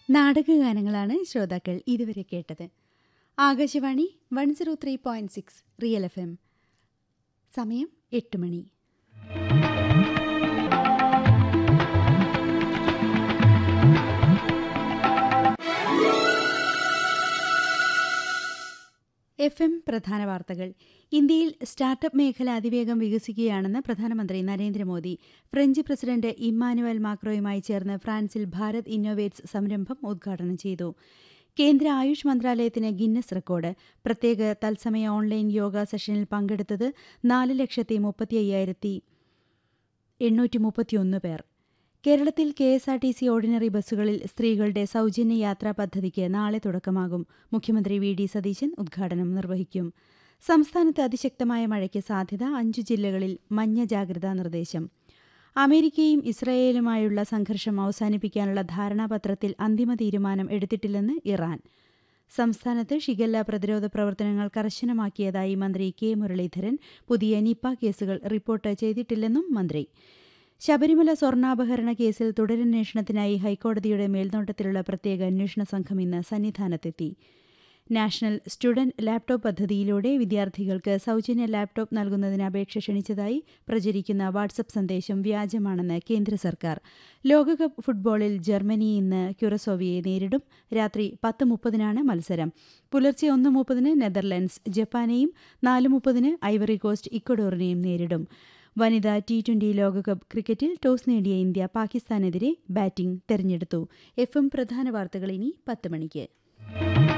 നാടകഗാനങ്ങളാണ് ശ്രോതാക്കൾ ഇതുവരെ കേട്ടത് Akashvani one zero three point six real F M സമയം എട്ട് മണി എഫ് എം പ്രധാന വാർത്തകൾ ഇന്ത്യയിൽ സ്റ്റാർട്ടപ്പ് മേഖല അതിവേഗം വികസിക്കുകയാണെന്ന് പ്രധാനമന്ത്രി നരേന്ദ്രമോദി ഫ്രഞ്ച് പ്രസിഡന്റ് ഇമ്മാനുവൽ മാക്രോയുമായി ചേർന്ന് ഫ്രാൻസിൽ ഭാരത് ഇന്നോവേറ്റ്സ് സംരംഭം ഉദ്ഘാടനം ചെയ്തു കേന്ദ്ര ആയുഷ് മന്ത്രാലയത്തിന് ഗിന്നസ് റെക്കോർഡ് പ്രത്യേക തത്സമയ ഓൺലൈൻ യോഗ സെഷനിൽ പങ്കെടുത്തത് നാല് ലക്ഷത്തി മുപ്പത്തി അയ്യായിരത്തി എണ്ണൂറ്റി മുപ്പത്തിയൊന്ന് പേർ കേരളത്തിൽ K S R T C ordinary ബസ്സുകളിൽ സ്ത്രീകളുടെ സൗജന്യ യാത്രാ പദ്ധതിക്ക് നാളെ തുടക്കമാകും മുഖ്യമന്ത്രി വി ഡി സതീശൻ ഉദ്ഘാടനം നിർവഹിക്കും സംസ്ഥാനത്ത് അതിശക്തമായ മഴയ്ക്ക് സാധ്യത അഞ്ചു ജില്ലകളിൽ മഞ്ഞ ജാഗ്രതാ നിർദ്ദേശം അമേരിക്കയും ഇസ്രയേലുമായുള്ള സംഘർഷം അവസാനിപ്പിക്കാനുള്ള ധാരണാപത്രത്തിൽ അന്തിമ തീരുമാനം എടുത്തിട്ടില്ലെന്ന് ഇറാൻ സംസ്ഥാനത്ത് ഷിഗല്ല പ്രതിരോധ പ്രവർത്തനങ്ങൾ കർശനമാക്കിയതായി മന്ത്രി കെ മുരളീധരൻ പുതിയ നിപ്പ കേസുകൾ റിപ്പോർട്ട് ചെയ്തിട്ടില്ലെന്നും മന്ത്രി ശബരിമല സ്വർണ്ണാപഹരണ കേസിൽ തുടരന്വേഷണത്തിനായി ഹൈക്കോടതിയുടെ മേൽനോട്ടത്തിലുള്ള പ്രത്യേക അന്വേഷണ സംഘം ഇന്ന് സന്നിധാനത്തെത്തി നാഷണൽ സ്റ്റുഡന്റ് ലാപ്ടോപ്പ് പദ്ധതിയിലൂടെ വിദ്യാർത്ഥികൾക്ക് സൗജന്യ ലാപ്ടോപ്പ് നൽകുന്നതിന് അപേക്ഷ ക്ഷണിച്ചതായി പ്രചരിക്കുന്ന വാട്സപ്പ് സന്ദേശം വ്യാജമാണെന്ന് കേന്ദ്ര സർക്കാർ ലോകകപ്പ് ഫുട്ബോളിൽ ജർമ്മനി ഇന്ന് ക്യുറസോവിയെ നേരിടും രാത്രി പത്ത് മുപ്പതിനാണ് മത്സരം പുലർച്ചെ ഒന്ന് മുപ്പതിന് നെതർലൻഡ്സ് ജപ്പാനെയും നാല് മുപ്പതിന് ഐവറി കോസ്റ്റ് ഇക്വഡോറിനെയും നേരിടും വനിതാ ടി ട്വന്റി ലോകകപ്പ് ക്രിക്കറ്റിൽ ടോസ് നേടിയ ഇന്ത്യ പാകിസ്ഥാനെതിരെ ബാറ്റിംഗ് തെരഞ്ഞെടുത്തു എഫ് എം പ്രധാന വാർത്തകൾ ഇനി പത്ത് മണിക്ക്